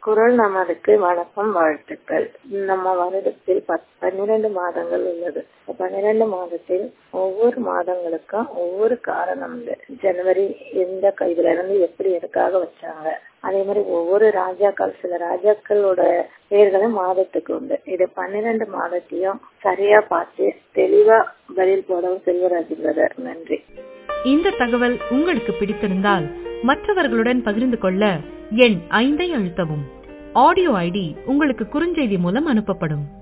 குரல் நமதுக்கு வணக்கம் வாழ்த்துக்கள் நம்ம வருடத்தில் பத்- பன்னிரண்டு மாதங்கள் உள்ளது பன்னிரண்டு மாதத்தில் ஒவ்வொரு மாதங்களுக்கும் ஒவ்வொரு காரணம் உண்டு ஜனவரி எந்த க- இதுல இருந்து எப்படி எதுக்காக வச்சாங்க அதே மாதிரி ஒவ்வொரு ராஜாக்கள் சில ராஜாக்களோட பெயர்களும் மாதத்துக்கு உண்டு இது பன்னிரண்டு மாதத்தையும் சரியா பார்த்து தெளிவா பதில் போடவும் செல்வராஜ் பிரதர் நன்றி இந்த தகவல் உங்களுக்கு பிடித்திருந்தால் மற்றவர்களுடன் பகிர்ந்து கொள்ள எண் ஐந்தை அழுத்தவும் ஆடியோ ஐடி உங்களுக்கு குறுஞ்செய்தி மூலம் அனுப்பப்படும்